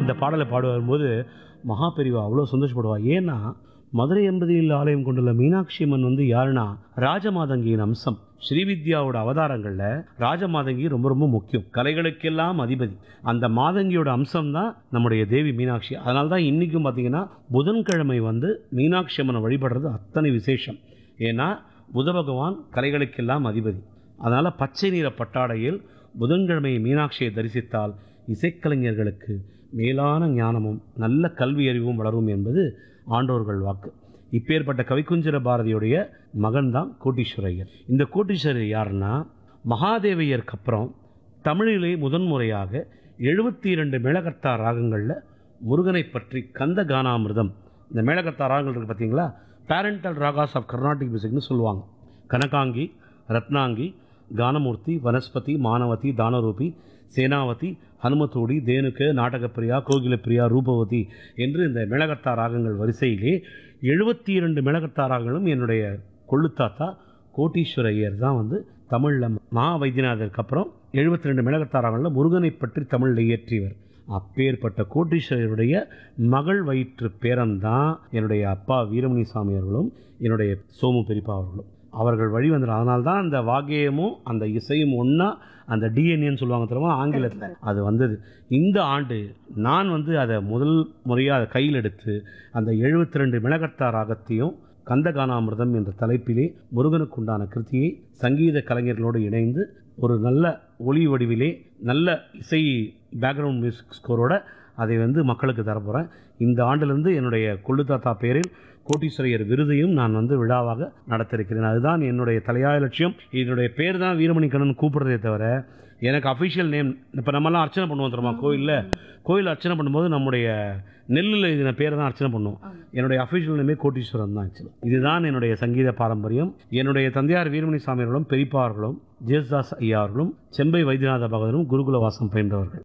இந்த பாடலை பாடு வரும்போது மகாபெரிவா அவ்வளோ சந்தோஷப்படுவா ஏன்னா மதுரை எம்பதியில் ஆலயம் கொண்டுள்ள மீனாட்சி அம்மன் வந்து யாருன்னா ராஜமாதங்கியின் அம்சம் ஸ்ரீவித்யாவோட அவதாரங்களில் ராஜமாதங்கி ரொம்ப ரொம்ப முக்கியம் கலைகளுக்கெல்லாம் அதிபதி அந்த மாதங்கியோட அம்சம் தான் நம்முடைய தேவி மீனாட்சி அதனால தான் இன்றைக்கும் பார்த்தீங்கன்னா புதன்கிழமை வந்து மீனாட்சி அம்மனை வழிபடுறது அத்தனை விசேஷம் ஏன்னா புத பகவான் கலைகளுக்கெல்லாம் அதிபதி அதனால் பச்சை நிற பட்டாடையில் புதன்கிழமை மீனாட்சியை தரிசித்தால் இசைக்கலைஞர்களுக்கு மேலான ஞானமும் நல்ல கல்வி அறிவும் வளரும் என்பது ஆண்டோர்கள் வாக்கு இப்பேற்பட்ட கவிக்குஞ்சர பாரதியுடைய மகன்தான் கோட்டீஸ்வரையர் இந்த கோட்டீஸ்வரர் யாருன்னா மகாதேவையருக்கு அப்புறம் தமிழிலே முதன்முறையாக எழுபத்தி இரண்டு மேளகர்த்தா ராகங்களில் முருகனை பற்றி கந்த கானாமிர்தம் இந்த மேளகர்த்தா ராகங்கள் இருக்குது பார்த்தீங்களா பேரண்டல் ராகாஸ் ஆஃப் கர்நாடிக் மியூசிக்னு சொல்லுவாங்க கனகாங்கி ரத்னாங்கி கானமூர்த்தி வனஸ்பதி மானவதி தானரூபி சேனாவதி ஹனுமத்தோடி தேனுக்கு நாடகப்பிரியா கோகிலப்பிரியா ரூபவதி என்று இந்த மேளகர்த்தா ராகங்கள் வரிசையிலே எழுபத்தி இரண்டு மேளகர்த்தா ராகங்களும் என்னுடைய கொள்ளுத்தாத்தா கோட்டீஸ்வர ஐயர் தான் வந்து தமிழில் மா வைத்தியநாதருக்கு அப்புறம் எழுபத்தி ரெண்டு மேளகர்த்தா ராகங்களில் முருகனை பற்றி தமிழில் இயற்றியவர் அப்பேற்பட்ட கோட்டீஸ்வரருடைய மகள் வயிற்று பேரன்தான் என்னுடைய அப்பா வீரமணி சாமி அவர்களும் என்னுடைய சோமு பெரியப்பா அவர்களும் அவர்கள் வழி வந்துடும் அதனால தான் அந்த வாக்கியமும் அந்த இசையும் ஒன்றா அந்த டிஎன்ஏன்னு சொல்லுவாங்க தெரியுமா ஆங்கிலத்தில் அது வந்தது இந்த ஆண்டு நான் வந்து அதை முதல் முறையாக அதை கையில் எடுத்து அந்த எழுபத்தி ரெண்டு மிளகர்த்தா ராகத்தையும் கந்தகானாமிர்தம் என்ற தலைப்பிலே முருகனுக்குண்டான கிருத்தியை சங்கீத கலைஞர்களோடு இணைந்து ஒரு நல்ல ஒளி வடிவிலே நல்ல இசை பேக்ரவுண்ட் மியூசிக் ஸ்கோரோட அதை வந்து மக்களுக்கு தரப்போகிறேன் இந்த ஆண்டிலிருந்து என்னுடைய கொள்ளுத்தாத்தா பேரில் கோட்டீஸ்வரையர் விருதையும் நான் வந்து விழாவாக நடத்திருக்கிறேன் அதுதான் என்னுடைய தலையாய லட்சியம் என்னுடைய பேர் தான் வீரமணி கண்ணன் கூப்பிடுறதே தவிர எனக்கு அஃபிஷியல் நேம் இப்போ நம்மலாம் அர்ச்சனை பண்ணுவோம் தெரியுமா கோயிலில் கோயில் அர்ச்சனை பண்ணும்போது நம்முடைய நெல்லில் எழுதின பேரை தான் அர்ச்சனை பண்ணுவோம் என்னுடைய அஃபிஷியல் நேமே கோட்டீஸ்வரன் தான் ஆக்சுவலாக இதுதான் என்னுடைய சங்கீத பாரம்பரியம் என்னுடைய தந்தையார் வீரமணி சாமி அவர்களும் பெரியப்பா அவர்களும் ஜேசுதாஸ் ஐயா அவர்களும் செம்பை வைத்தியநாத பகவதரும் குருகுல வாசம் பயின்றவர்கள்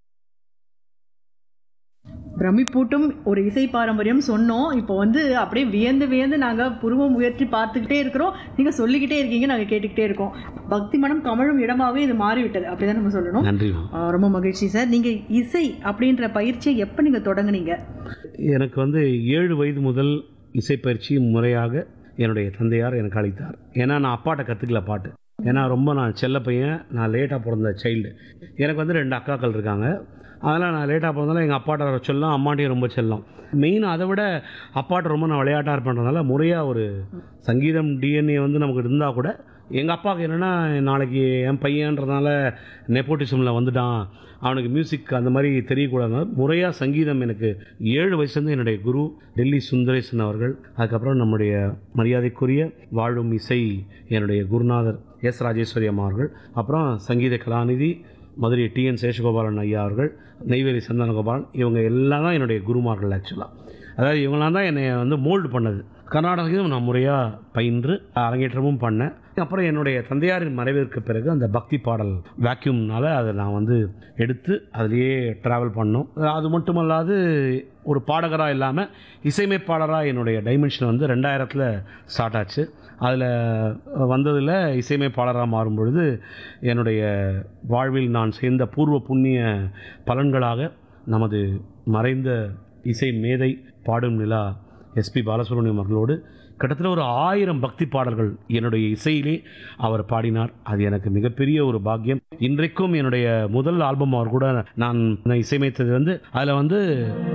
பிரமிப்பூட்டும் ஒரு இசை பாரம்பரியம் சொன்னோம் இப்போ வந்து அப்படியே வியந்து வியந்து நாங்கள் புருவம் உயர்த்தி பார்த்துக்கிட்டே இருக்கிறோம் நீங்கள் சொல்லிக்கிட்டே இருக்கீங்க நாங்கள் கேட்டுக்கிட்டே இருக்கோம் பக்தி மனம் கமழும் இடமாவே இது மாறிவிட்டது அப்படிதான் நம்ம சொல்லணும் நன்றி ஆ, ரொம்ப மகிழ்ச்சி சார் நீங்கள் இசை அப்படின்ற பயிற்சியை எப்போ நீங்கள் தொடங்குனீங்க எனக்கு வந்து ஏழு வயது முதல் இசைப்பயிற்சி முறையாக என்னுடைய தந்தையார் எனக்கு அளித்தார் ஏன்னா நான் அப்பாட்ட கற்றுக்கல பாட்டு ஏன்னா ரொம்ப நான் செல்ல பையன் நான் லேட்டாக பிறந்த சைல்டு எனக்கு வந்து ரெண்டு அக்காக்கள் இருக்காங்க அதனால் நான் லேட்டாக பிறந்தாலும் எங்கள் அப்பாட்ட செல்லம் அம்மாட்டையும் ரொம்ப செல்லம் மெயின் அதை விட அப்பாட்ட ரொம்ப நான் விளையாட்டாக இருப்பேன்றதுனால முறையாக ஒரு சங்கீதம் டிஎன்ஏ வந்து நமக்கு இருந்தால் கூட எங்கள் அப்பாவுக்கு என்னென்னா நாளைக்கு என் பையன்றதுனால நெப்போட்டிசமில் வந்துட்டான் அவனுக்கு மியூசிக் அந்த மாதிரி தெரியக்கூடாது முறையாக சங்கீதம் எனக்கு ஏழு வயசுலேருந்து என்னுடைய குரு டெல்லி சுந்தரேசன் அவர்கள் அதுக்கப்புறம் நம்முடைய மரியாதைக்குரிய வாழும் இசை என்னுடைய குருநாதர் எஸ் ராஜேஸ்வரி அம்மா அவர்கள் அப்புறம் சங்கீத கலாநிதி மதுரை டிஎன் சேஷகோபாலன் ஐயா அவர்கள் நெய்வேலி சந்தனகோபாலன் இவங்க எல்லாம் தான் என்னுடைய குருமார்கள் ஆக்சுவலாக அதாவது இவங்களாம் தான் என்னை வந்து மோல்டு பண்ணது கர்நாடகம் நான் முறையாக பயின்று அரங்கேற்றமும் பண்ணேன் அப்புறம் என்னுடைய தந்தையாரின் மறைவிற்கு பிறகு அந்த பக்தி பாடல் வேக்யூம்னால அதை நான் வந்து எடுத்து அதிலேயே ட்ராவல் பண்ணோம் அது மட்டுமல்லாது ஒரு பாடகராக இல்லாமல் இசையமைப்பாளராக என்னுடைய டைமென்ஷன் வந்து ரெண்டாயிரத்தில் ஸ்டார்ட் ஆச்சு அதில் வந்ததில் இசையமைப்பாளராக மாறும் பொழுது என்னுடைய வாழ்வில் நான் சேர்ந்த பூர்வ புண்ணிய பலன்களாக நமது மறைந்த இசை மேதை பாடும் நிலா எஸ்பி பாலசுப்ரமணியம் அவர்களோடு கிட்டத்தட்ட ஒரு ஆயிரம் பக்தி பாடல்கள் என்னுடைய இசையிலே அவர் பாடினார் அது எனக்கு மிகப்பெரிய ஒரு பாக்கியம் இன்றைக்கும் என்னுடைய முதல் ஆல்பம் அவர் கூட நான் இசையமைத்தது வந்து அதில் வந்து